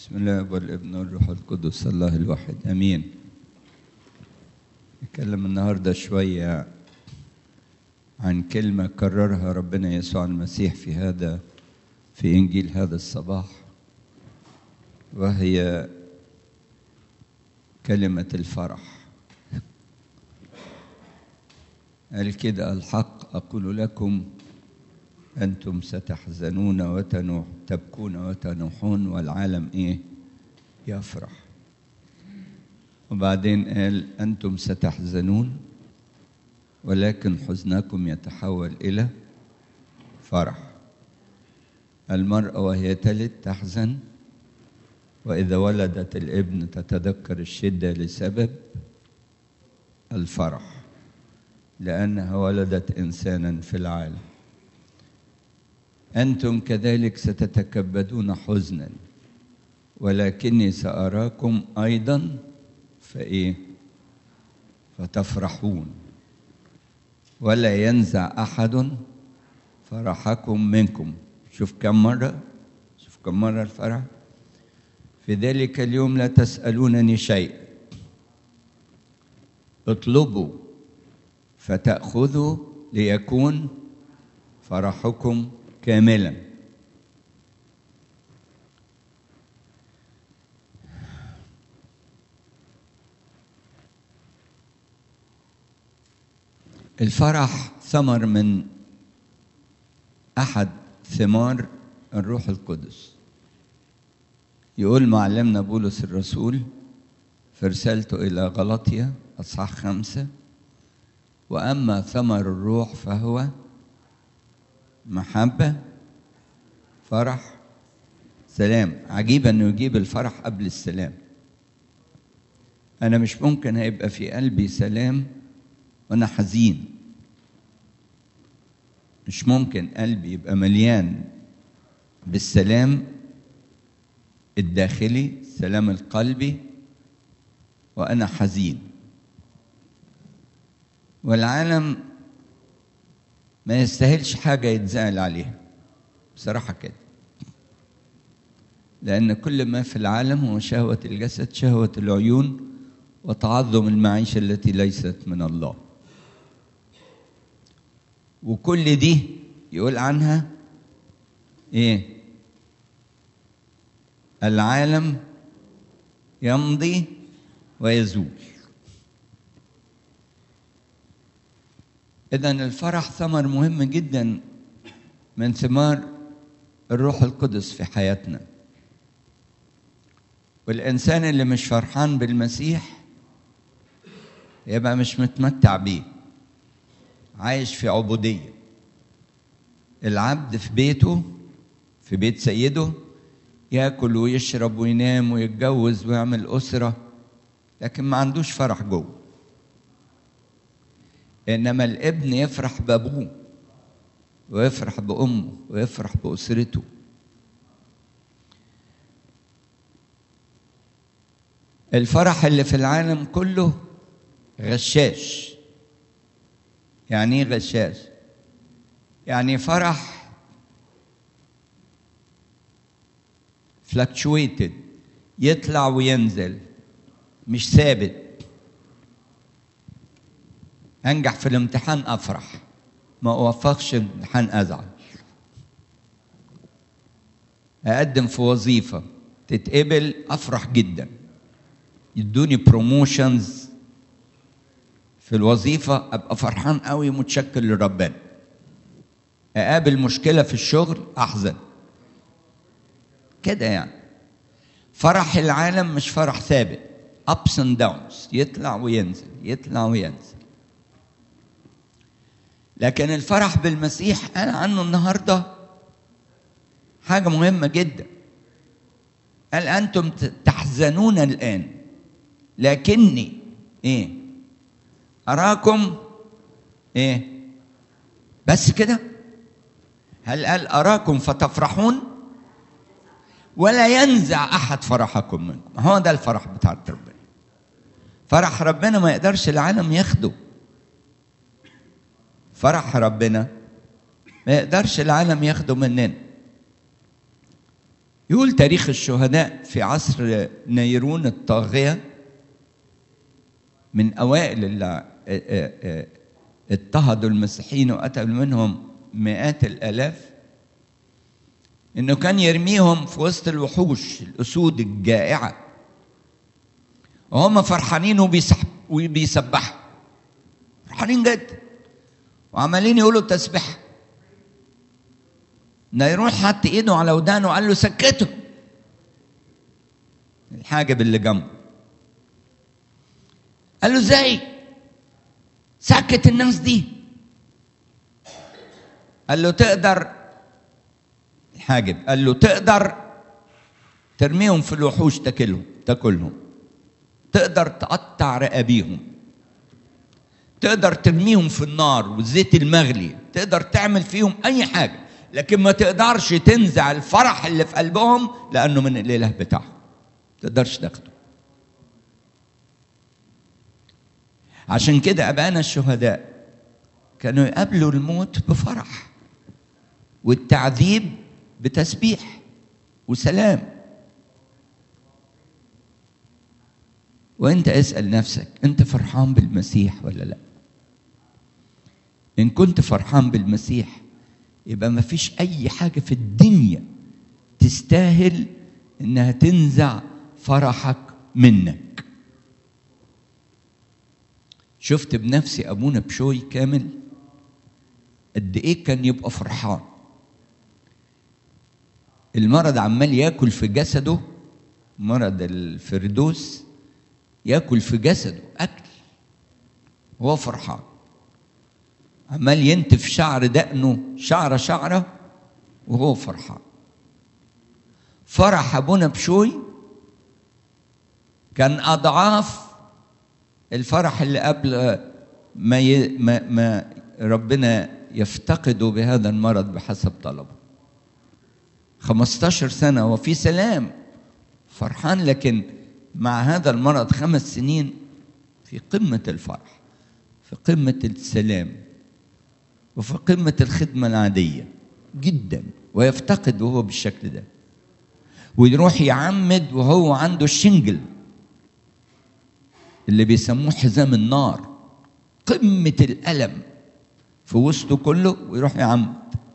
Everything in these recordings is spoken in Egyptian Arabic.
بسم الله والابن والروح القدس الله الواحد امين نتكلم النهارده شويه عن كلمه كررها ربنا يسوع المسيح في هذا في انجيل هذا الصباح وهي كلمه الفرح قال كده الحق اقول لكم أنتم ستحزنون وتنوح تبكون وتنوحون والعالم إيه؟ يفرح وبعدين قال أنتم ستحزنون ولكن حزنكم يتحول إلى فرح المرأة وهي تلد تحزن وإذا ولدت الابن تتذكر الشدة لسبب الفرح لأنها ولدت إنسانا في العالم أنتم كذلك ستتكبدون حزنا ولكني سأراكم أيضا فإيه فتفرحون ولا ينزع أحد فرحكم منكم شوف كم مرة شوف كم مرة الفرح في ذلك اليوم لا تسألونني شيء اطلبوا فتأخذوا ليكون فرحكم كاملا الفرح ثمر من احد ثمار الروح القدس يقول معلمنا بولس الرسول في رسالته الى غلطيا اصحاح خمسه واما ثمر الروح فهو محبة فرح سلام عجيب انه يجيب الفرح قبل السلام انا مش ممكن هيبقى في قلبي سلام وانا حزين مش ممكن قلبي يبقى مليان بالسلام الداخلي السلام القلبي وانا حزين والعالم ما يستاهلش حاجة يتزعل عليها بصراحة كده لأن كل ما في العالم هو شهوة الجسد شهوة العيون وتعظم المعيشة التي ليست من الله وكل دي يقول عنها ايه العالم يمضي ويزول إذا الفرح ثمر مهم جدا من ثمار الروح القدس في حياتنا والإنسان اللي مش فرحان بالمسيح يبقى مش متمتع بيه عايش في عبودية العبد في بيته في بيت سيده ياكل ويشرب وينام ويتجوز ويعمل أسرة لكن ما عندوش فرح جوه انما الابن يفرح بابوه ويفرح بامه ويفرح باسرته الفرح اللي في العالم كله غشاش يعني ايه غشاش يعني فرح فلكتشويتد يطلع وينزل مش ثابت انجح في الامتحان افرح ما اوفقش الامتحان ازعل اقدم في وظيفه تتقبل افرح جدا يدوني بروموشنز في الوظيفه ابقى فرحان قوي متشكر لربنا اقابل مشكله في الشغل احزن كده يعني فرح العالم مش فرح ثابت ups and downs يطلع وينزل يطلع وينزل لكن الفرح بالمسيح قال عنه النهارده حاجه مهمه جدا قال انتم تحزنون الان لكني ايه اراكم ايه بس كده هل قال اراكم فتفرحون ولا ينزع احد فرحكم منكم هو ده الفرح بتاع ربنا فرح ربنا ما يقدرش العالم ياخده فرح ربنا ما يقدرش العالم ياخده مننا يقول تاريخ الشهداء في عصر نيرون الطاغية من أوائل اللي اضطهدوا المسيحيين وقتلوا منهم مئات الآلاف إنه كان يرميهم في وسط الوحوش الأسود الجائعة وهم فرحانين وبيسبحوا فرحانين جدا وعمالين يقولوا التسبيحه نيرون حط ايده على ودانه وقال له سكته الحاجب اللي جنبه قال له ازاي سكت الناس دي قال له تقدر الحاجب قال له تقدر ترميهم في الوحوش تاكلهم تاكلهم تقدر تقطع رقابيهم تقدر ترميهم في النار والزيت المغلي تقدر تعمل فيهم اي حاجه لكن ما تقدرش تنزع الفرح اللي في قلبهم لانه من الاله بتاعهم ما تقدرش تاخده عشان كده ابانا الشهداء كانوا يقابلوا الموت بفرح والتعذيب بتسبيح وسلام وانت اسال نفسك انت فرحان بالمسيح ولا لا ان كنت فرحان بالمسيح يبقى ما فيش اي حاجه في الدنيا تستاهل انها تنزع فرحك منك شفت بنفسي ابونا بشوي كامل قد ايه كان يبقى فرحان المرض عمال ياكل في جسده مرض الفردوس ياكل في جسده اكل وهو فرحان عمال ينتف شعر دقنه شعره شعره وهو فرحان فرح ابونا بشوي كان اضعاف الفرح اللي قبل ما ي... ما, ما ربنا يفتقده بهذا المرض بحسب طلبه 15 سنة وفي سلام فرحان لكن مع هذا المرض خمس سنين في قمة الفرح في قمة السلام وفي قمة الخدمة العادية جدا ويفتقد وهو بالشكل ده ويروح يعمد وهو عنده الشنجل اللي بيسموه حزام النار قمة الألم في وسطه كله ويروح يعمد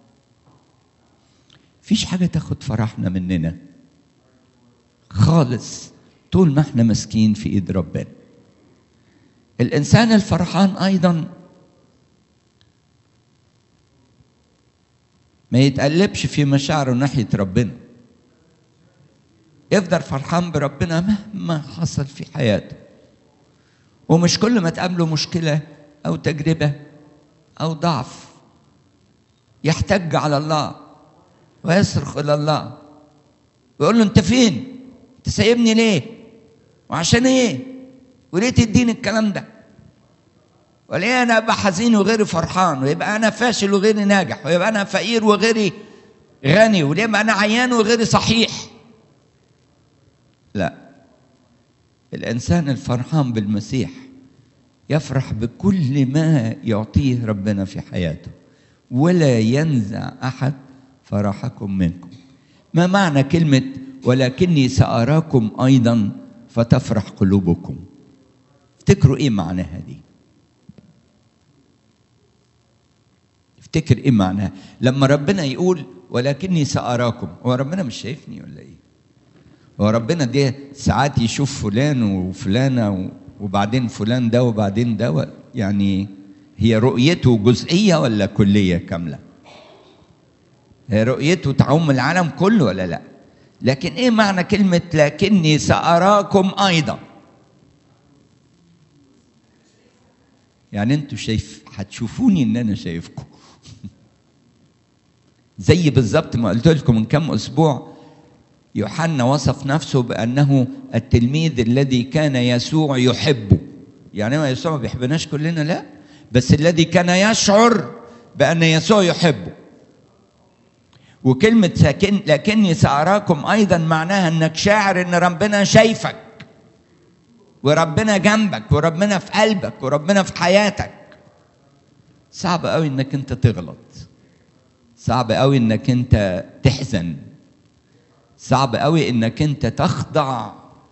فيش حاجة تاخد فرحنا مننا خالص طول ما احنا ماسكين في ايد ربنا الانسان الفرحان ايضا ما يتقلبش في مشاعره ناحيه ربنا يفضل فرحان بربنا مهما حصل في حياته ومش كل ما تقابله مشكله او تجربه او ضعف يحتج على الله ويصرخ الى الله ويقول له انت فين انت سايبني ليه وعشان ايه وليه تديني الكلام ده وليه انا ابقى حزين وغيري فرحان ويبقى انا فاشل وغيري ناجح ويبقى انا فقير وغيري غني وليه ابقى انا عيان وغيري صحيح لا الانسان الفرحان بالمسيح يفرح بكل ما يعطيه ربنا في حياته ولا ينزع احد فرحكم منكم ما معنى كلمه ولكني ساراكم ايضا فتفرح قلوبكم افتكروا ايه معناها دي افتكر ايه معناها لما ربنا يقول ولكني ساراكم هو ربنا مش شايفني ولا ايه هو ربنا دي ساعات يشوف فلان وفلانه وبعدين فلان ده وبعدين ده يعني هي رؤيته جزئيه ولا كليه كامله هي رؤيته تعم العالم كله ولا لا لكن ايه معنى كلمه لكني ساراكم ايضا يعني انتوا شايف هتشوفوني ان انا شايفكم زي بالظبط ما قلت لكم من كم اسبوع يوحنا وصف نفسه بانه التلميذ الذي كان يسوع يحبه يعني ما يسوع ما بيحبناش كلنا لا بس الذي كان يشعر بان يسوع يحبه وكلمة ساكن لكني سأراكم أيضا معناها أنك شاعر أن ربنا شايفك وربنا جنبك وربنا في قلبك وربنا في حياتك صعب قوي انك انت تغلط صعب قوي انك انت تحزن صعب قوي انك انت تخضع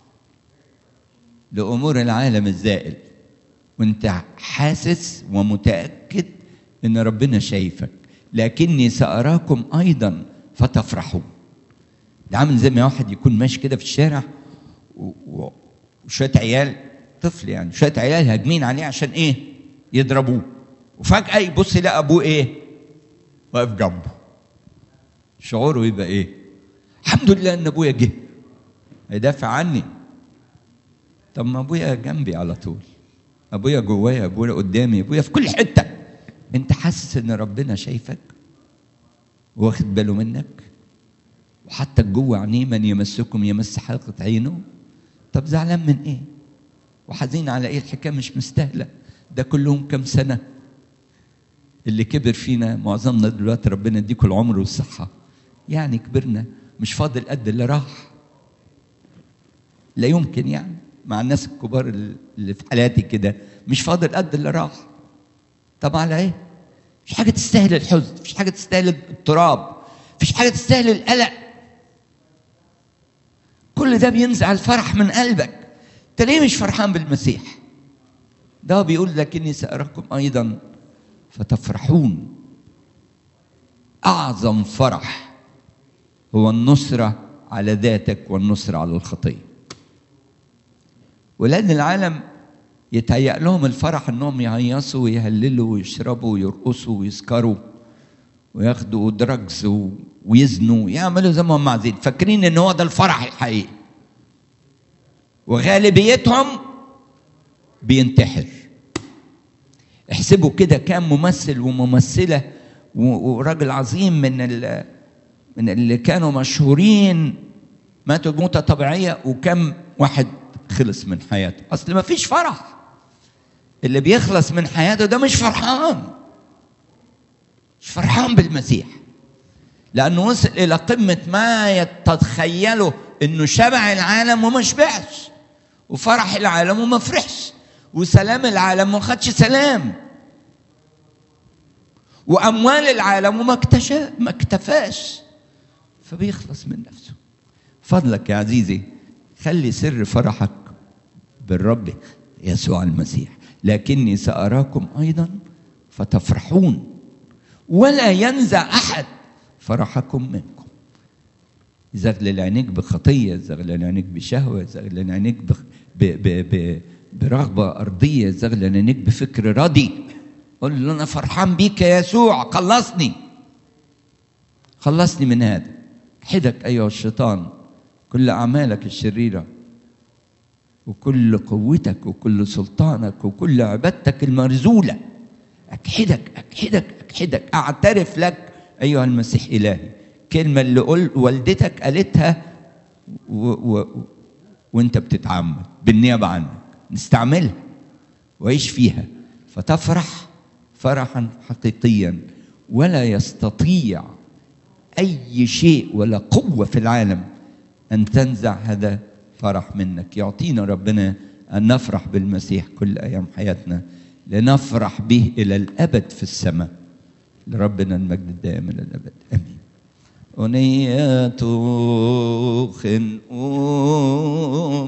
لامور العالم الزائل وانت حاسس ومتاكد ان ربنا شايفك لكني ساراكم ايضا فتفرحون ده عامل زي ما واحد يكون ماشي كده في الشارع و- و- وشويه عيال طفل يعني شويه عيال هاجمين عليه عشان ايه يضربوه وفجاه يبص يلاقي ابوه ايه واقف جنبه شعوره يبقى ايه الحمد لله ان ابويا جه هيدافع عني طب ما ابويا جنبي على طول ابويا جوايا ابويا قدامي ابويا في كل حته انت حاسس ان ربنا شايفك واخد باله منك وحتى جوه عينيه من يمسكم يمس حلقة عينه طب زعلان من ايه وحزين على ايه الحكاية مش مستاهلة ده كلهم كم سنة اللي كبر فينا معظمنا دلوقتي ربنا يديكم العمر والصحة يعني كبرنا مش فاضل قد اللي راح لا يمكن يعني مع الناس الكبار اللي في حالاتي كده مش فاضل قد اللي راح طب على ايه مش حاجة تستاهل الحزن مش حاجة تستاهل الاضطراب مفيش حاجة تستاهل القلق كل ده بينزع الفرح من قلبك انت ليه مش فرحان بالمسيح ده بيقول لكني سأراكم أيضا فتفرحون أعظم فرح هو النصرة على ذاتك والنصرة على الخطية ولاد العالم يتهيأ لهم الفرح انهم يهيصوا ويهللوا ويشربوا ويرقصوا ويسكروا وياخدوا دراجز و- ويزنوا ويعملوا زي ما هم عايزين فاكرين ان هو ده الفرح الحقيقي وغالبيتهم بينتحر احسبوا كده كام ممثل وممثله و- وراجل عظيم من ال- من اللي كانوا مشهورين ماتوا موتة طبيعية وكم واحد خلص من حياته أصل ما فيش فرح اللي بيخلص من حياته ده مش فرحان مش فرحان بالمسيح لأنه وصل إلى قمة ما يتخيله إنه شبع العالم وما شبعش وفرح العالم وما فرحش وسلام العالم وما خدش سلام وأموال العالم وما اكتشف ما اكتفاش فبيخلص من نفسه فضلك يا عزيزي خلي سر فرحك بالرب يسوع المسيح لكني سأراكم أيضا فتفرحون ولا ينزع أحد فرحكم منكم يزغلل عينيك بخطية يزغلل عينيك بشهوة يزغلل عينيك بخ... ب... ب... ب... برغبة أرضية يزغلل عينيك بفكر راضي قل له أنا فرحان بيك يا يسوع خلصني خلصني من هذا حدك أيها الشيطان كل أعمالك الشريرة وكل قوتك وكل سلطانك وكل عبادتك المرزولة أكحدك أكحدك أكحدك أعترف لك أيها المسيح إلهي كلمة اللي قل والدتك قالتها و و وانت بتتعمد بالنيابة عنك نستعملها وعيش فيها فتفرح فرحا حقيقيا ولا يستطيع أي شيء ولا قوة في العالم أن تنزع هذا فرح منك يعطينا ربنا أن نفرح بالمسيح كل أيام حياتنا لنفرح به إلى الأبد في السماء لربنا المجد الدائم إلى الأبد آمين أنية خنقوم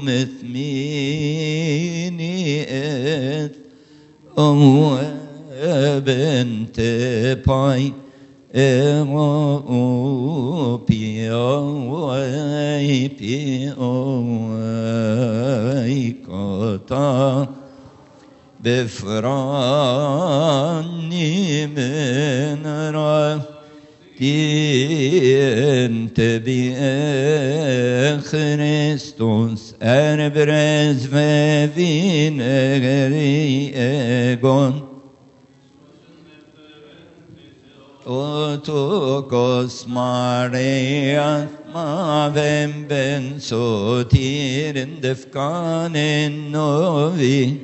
ثميني إث أو بنت باي إغو بي أوي بي أوي قطع بفراني من رأي انت بخريستوس اربرز فين غري اغون Otokos Maria ma vem ben sotirin defkanin novi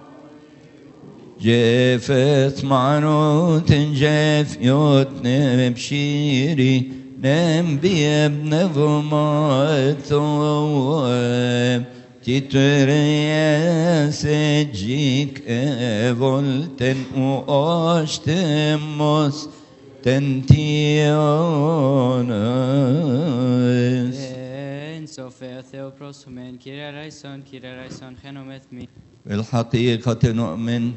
جفت معنوت جف يوت نم بشيري نم بيبن فماتو تترياس جيك فولتن واشتموس تنتيونس Sofia Theoprosumen, Kyrie eleison, Kyrie eleison, genometh mi. بالحقيقة نؤمن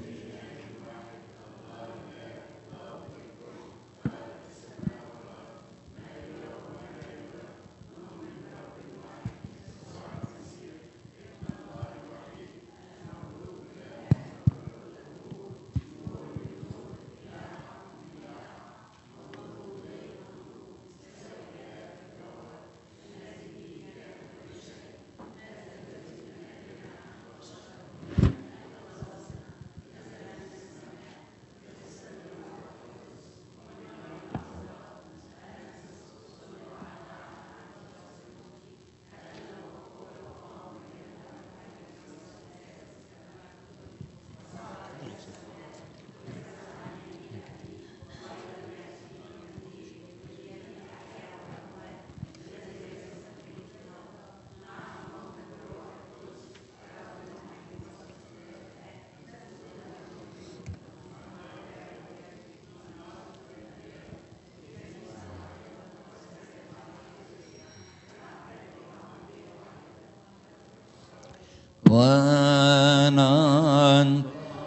ونن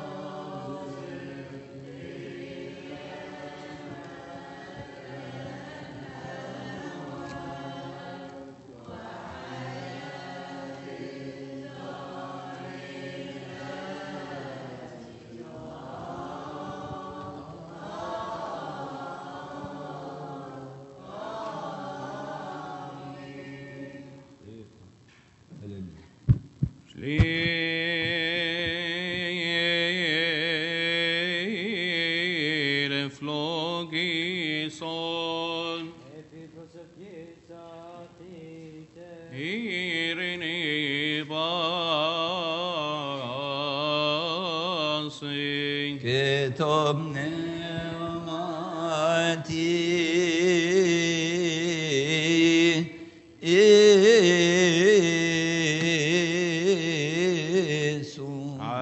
Lire flogison Irene basing كتب نعمتي